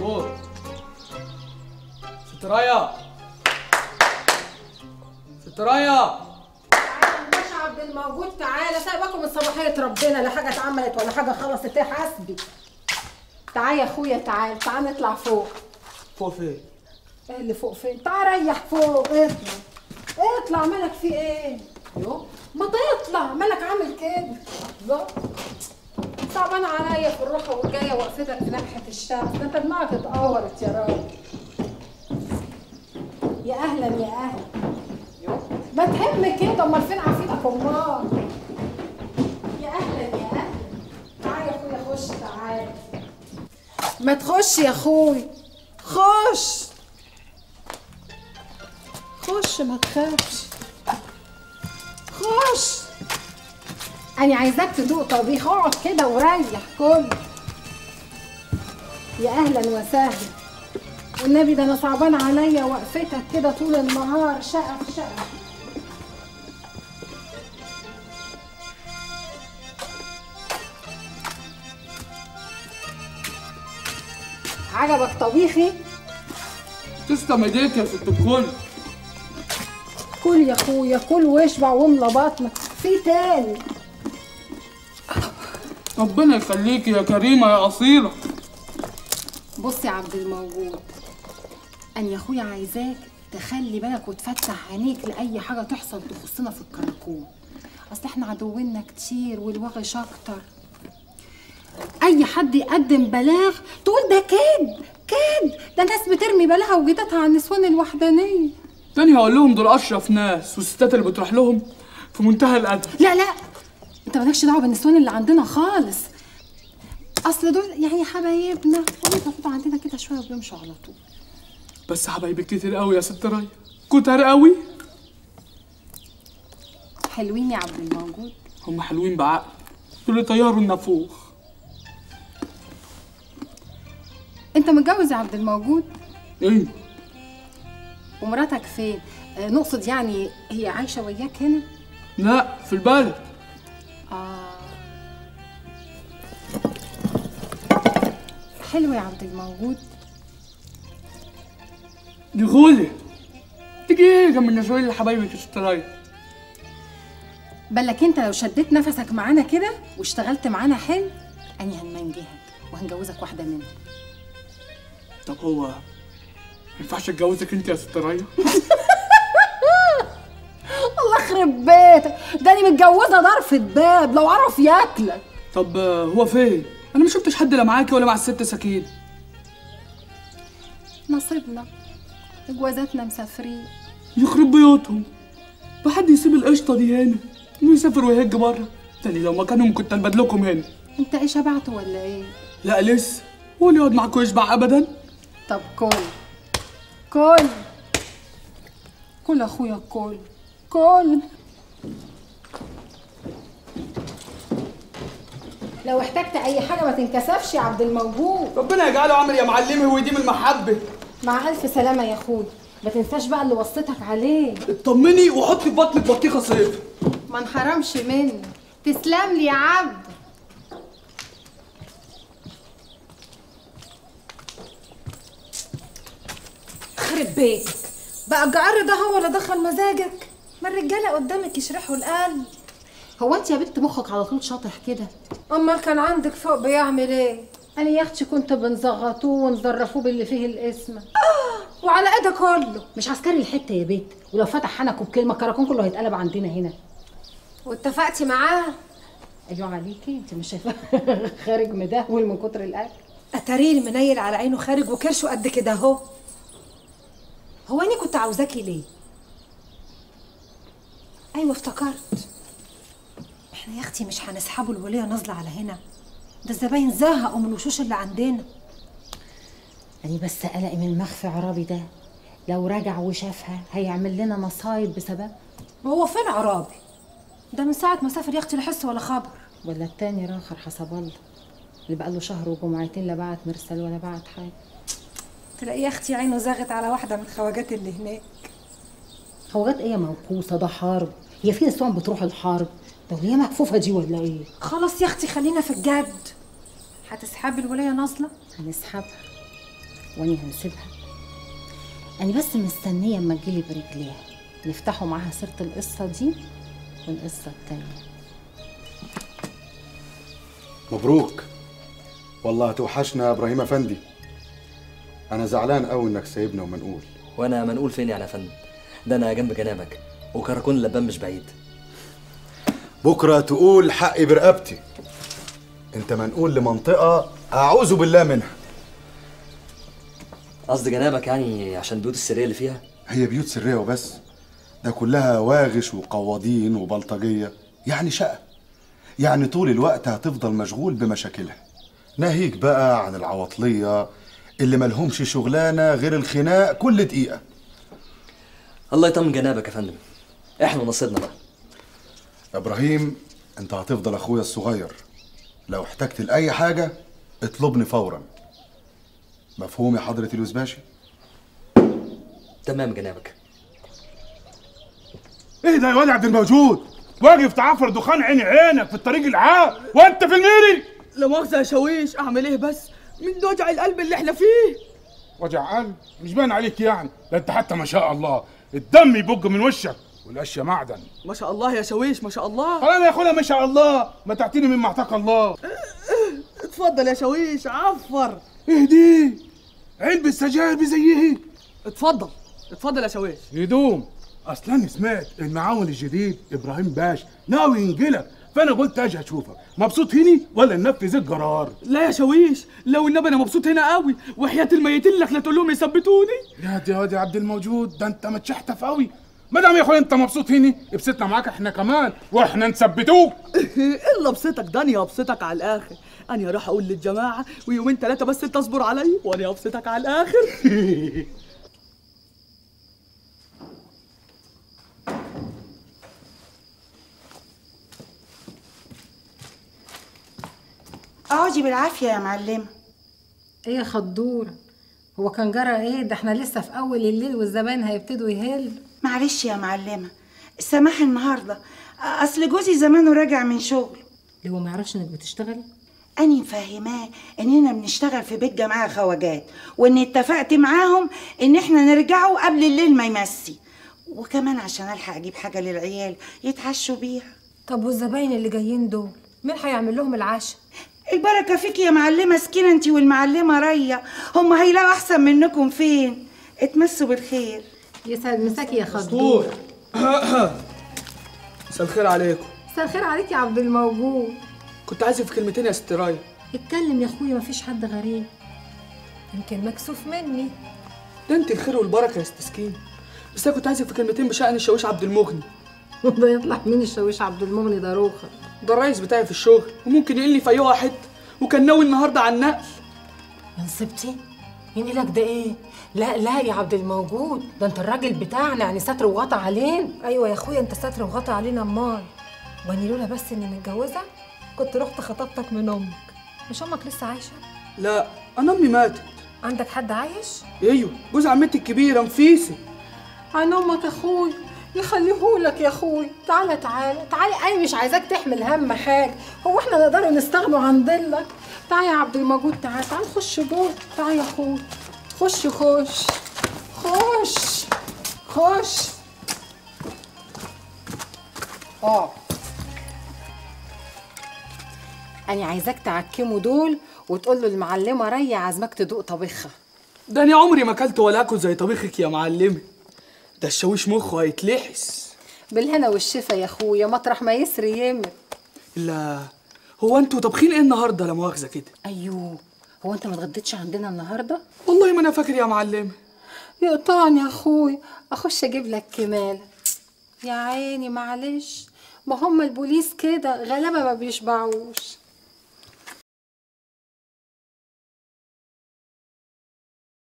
الموجود ست رايا ست رايا تعالى مش عبد الموجود تعالى سايبكم من صباحية ربنا لا حاجة اتعملت ولا حاجة خلصت ايه حسبي تعال يا اخويا تعال تعال نطلع فوق فوق فين؟ ايه اللي فوق فين تعال ريح فوق اطلع اطلع مالك في ايه يو ما تطلع مالك عامل كده الله صعبان عليا في الروحة والجاية وقفتك في ناحية الشمس ده انت دماغك اتقورت يا راجل يا اهلا يا اهلا ما تهم كده امال فين عفيتك امال يا اهلا يا اهلا تعال يا اخويا خش تعال ما تخش يا اخوي خش خش ما تخافش خش انا عايزاك تدوق طبيخ اقعد كده وريح كل يا اهلا وسهلا والنبي ده انا صعبان عليا وقفتك كده طول النهار شقف شقف عجبك طبيخي تسلم ايديك يا ست الكل كل يا اخويا كل واشبع واملى بطنك في تاني ربنا يخليكي يا كريمة يا أصيلة بص يا عبد الموجود انا يا اخويا عايزاك تخلي بالك وتفتح عينيك لاي حاجه تحصل تخصنا في الكراكون اصل احنا عدونا كتير والوغش اكتر اي حد يقدم بلاغ تقول ده كذب كذب ده ناس بترمي بلاغها وجدتها على النسوان الوحدانيه تاني هقول لهم دول أشرف ناس والستات اللي بتروح لهم في منتهى الأدب لا لا انت مالكش دعوه بالنسوان اللي عندنا خالص اصل دول يعني حبايبنا وبيتاخدوا عندنا كده شويه وبيمشوا على طول بس حبايبك كتير قوي يا ست رايا كتر قوي حلوين يا عبد الموجود هم حلوين بعقل دول اللي طيروا النافوخ انت متجوز يا عبد الموجود ايه ومراتك فين آه، نقصد يعني هي عايشه وياك هنا لا في البلد اه حلو يا عبد الموجود دي غولي تيجي ايه جنب النسوان اللي حبايبك يا ست رايا بالك انت لو شديت نفسك معانا كده واشتغلت معانا حلو اني هنمنجهك وهنجوزك واحده منهم طب هو ما ينفعش اتجوزك انت يا ست رايا الله يخرب بيتك ده انا متجوزه ضرفة باب لو عرف ياكلك طب آه، هو فين انا ما شفتش حد لا معاكي ولا مع الست سكين نصيبنا جوازاتنا مسافرين يخرب بيوتهم بحد يسيب القشطه دي هنا ويسافر ويهج بره تاني لو مكانهم كنت البدلكم هنا انت ايه شبعت ولا ايه لا لسه هو اللي يقعد معاكوا يشبع ابدا طب كل كل كل اخويا كل كل لو احتجت اي حاجه ما تنكسفش يا عبد الموجود ربنا يجعله عامل يا معلمي ويديم المحبه مع الف سلامه يا اخويا ما تنساش بقى اللي وصيتك عليه اطمني وحطي في بطنك بطيخه صيف ما انحرمش مني تسلم لي يا عبد خرب بيتك بقى الجعر ده هو اللي دخل مزاجك ما الرجاله قدامك يشرحوا القلب هو انت يا بنت مخك على طول شاطح كده امال كان عندك فوق بيعمل ايه انا يا اختي كنت بنزغطوه ونظرفوه باللي فيه الاسم وعلى ايه ده كله مش عسكري الحته يا بنت ولو فتح حنكه بكلمه الكراكون كله هيتقلب عندنا هنا واتفقتي معاه ايوه عليكي انت مش شايفاه خارج مدهول من كتر الاكل اتاريه منيل على عينه خارج وكرشه قد كده اهو هو اني كنت عاوزاكي ليه ايوه افتكرت احنا يا اختي مش هنسحبوا الوليه نازله على هنا ده الزباين زهقوا من الوشوش اللي عندنا انا بس قلقي من المخفي عرابي ده لو رجع وشافها هيعمل لنا مصايب بسبب وهو فين عرابي ده من ساعه ما سافر يا اختي لا حس ولا خبر ولا التاني راخر حسب الله اللي بقاله شهر وجمعتين لا بعت مرسل ولا بعت حاجه تلاقي يا اختي عينه زاغت على واحده من الخواجات اللي هناك خوجات ايه يا موقوسه ده حرب هي في نسوان بتروح الحرب ده هي مكفوفه دي ولا ايه خلاص يا اختي خلينا في الجد هتسحبي الوليه نازله هنسحبها واني هنسيبها انا بس مستنيه اما تجيلي برجليها نفتحوا معاها سيره القصه دي والقصه التانيه مبروك والله هتوحشنا يا ابراهيم افندي انا زعلان قوي انك سايبنا ومنقول وانا منقول فين يعني يا فندم ده انا جنب جنابك وكراكون اللبان مش بعيد بكره تقول حقي برقبتي انت منقول لمنطقه اعوذ بالله منها قصد جنابك يعني عشان البيوت السريه اللي فيها هي بيوت سريه وبس ده كلها واغش وقواضين وبلطجيه يعني شقه يعني طول الوقت هتفضل مشغول بمشاكلها ناهيك بقى عن العواطليه اللي ملهمش شغلانه غير الخناق كل دقيقه الله يطمن جنابك يا فندم احنا ونصيبنا بقى ابراهيم انت هتفضل اخويا الصغير لو احتجت لاي حاجه اطلبني فورا مفهوم يا حضره الوز باشا تمام جنابك ايه ده يا واد عبد الموجود واقف تعفر دخان عيني عينك في الطريق العام وانت في الميري لا مؤاخذة يا شاويش اعمل ايه بس من وجع القلب اللي احنا فيه وجع قلب مش باين عليك يعني ده انت حتى ما شاء الله الدم يبق من وشك والاشياء معدن ما شاء الله يا شاويش ما شاء الله انا يا اخويا ما شاء الله ما تعطيني مما اعطاك الله اتفضل يا شاويش عفر ايه دي علبة سجاير بزيه اتفضل اتفضل يا شاويش يدوم اصلا أنا سمعت المعاون الجديد ابراهيم باش ناوي ينقلك فانا قلت اجي اشوفك مبسوط هني ولا ننفذ القرار لا يا شاويش لو النبي انا مبسوط هنا قوي وحياة الميتين لك لا تقول لهم يثبتوني يا دي يا دي عبد الموجود ده انت متشحتف قوي ما دام يا اخويا انت مبسوط هني ابسطنا معاك احنا كمان واحنا نثبتوك الا ابسطك ده انا ابسطك على الاخر انا راح اقول للجماعه ويومين ثلاثه بس انت اصبر عليا وانا ابسطك على الاخر اقعدي بالعافيه يا معلمه ايه يا خضورة هو كان جرى ايه ده احنا لسه في اول الليل والزباين هيبتدوا يهلوا معلش يا معلمه سماح النهارده اصل جوزي زمانه راجع من شغل اللي هو ما يعرفش انك بتشتغلي اني مفهماه اننا بنشتغل في بيت جماعه خواجات وان اتفقت معاهم ان احنا نرجعوا قبل الليل ما يمسي وكمان عشان الحق اجيب حاجه للعيال يتعشوا بيها طب والزباين اللي جايين دول مين هيعمل لهم العشاء البركه فيك يا معلمه سكينه انت والمعلمه ريا هم هيلاقوا احسن منكم فين اتمسوا بالخير يسعد مساكي يا خضورة مساء الخير عليكم مساء الخير عليك يا عبد الموجود كنت عايز في كلمتين يا ست رايا اتكلم يا اخويا مفيش حد غريب يمكن مكسوف مني ده انت الخير والبركه يا ست سكين بس انا كنت عايز في كلمتين بشأن الشاويش عبد المغني ده يطلع مين الشاويش عبد المغني ده روخة ده الرئيس بتاعي في الشغل وممكن يقلني في اي حته وكان ناوي النهارده على النقل يا نسيبتي ينقلك ده ايه لا لا يا عبد الموجود ده انت الراجل بتاعنا يعني ستر وغطى علينا ايوه يا اخويا انت ستر وغطى علينا امال واني لولا بس اني متجوزه كنت رحت خطبتك من امك مش امك لسه عايشه لا انا امي ماتت عندك حد عايش ايوه جوز عمتي الكبيره نفيسه عن امك اخوي يخليهولك يا اخوي تعالى تعالى تعالى انا مش عايزاك تحمل هم حاجه هو احنا نقدر نستغنوا عن ضلك تعالى يا عبد الموجود تعالى تعالى خش جوه تعالى يا اخوي خش خش خش خش اه انا عايزاك تعكمه دول وتقول له المعلمه ريا عازمك تدوق طبيخها ده انا عمري ما اكلت ولا اكل زي طبيخك يا معلمي ده الشاويش مخه هيتلحس بالهنا والشفا يا اخويا مطرح ما يسري يمر لا هو انتوا طابخين ايه النهارده لا مؤاخذه كده ايوه هو انت ما اتغديتش عندنا النهارده والله ما انا فاكر يا معلمه يقطعني يا اخوي اخش اجيب لك كمال يا عيني معلش ما هم البوليس كده غلابه ما بيشبعوش